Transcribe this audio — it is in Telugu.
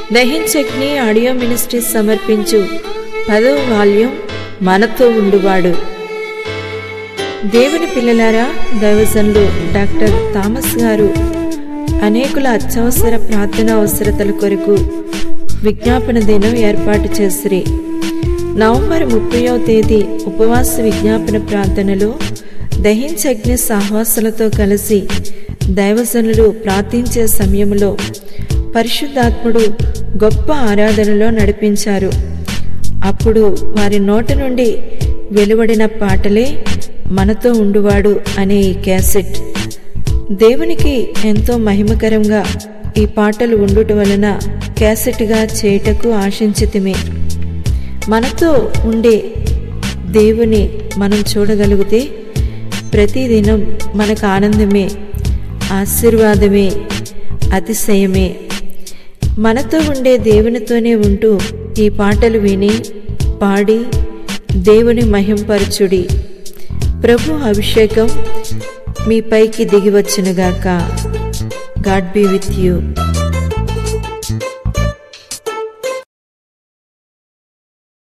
దహించగ్ని ఆడియో మినిస్ట్రీస్ సమర్పించు పదవ వాల్యూమ్ మనతో ఉండువాడు దేవుని పిల్లలారా దైవజనులు డాక్టర్ థామస్ గారు అనేకుల అత్యవసర ప్రార్థన అవసరతల కొరకు విజ్ఞాపన దినం ఏర్పాటు చేసిరి నవంబర్ ముప్పయో తేదీ ఉపవాస విజ్ఞాపన ప్రార్థనలో దహించగ్ని సాహవాసులతో కలిసి దైవజనులు ప్రార్థించే సమయంలో పరిశుద్ధాత్ముడు గొప్ప ఆరాధనలో నడిపించారు అప్పుడు వారి నోట నుండి వెలువడిన పాటలే మనతో ఉండువాడు అనే ఈ క్యాసెట్ దేవునికి ఎంతో మహిమకరంగా ఈ పాటలు ఉండుట వలన క్యాసెట్గా చేయుటకు ఆశించితిమే మనతో ఉండే దేవుని మనం చూడగలిగితే ప్రతిదినం మనకు ఆనందమే ఆశీర్వాదమే అతిశయమే మనతో ఉండే దేవునితోనే ఉంటూ ఈ పాటలు విని పాడి దేవుని మహింపరచుడి ప్రభు అభిషేకం మీ పైకి దిగి వచ్చునుగాక గాడ్ బీ విత్ యూ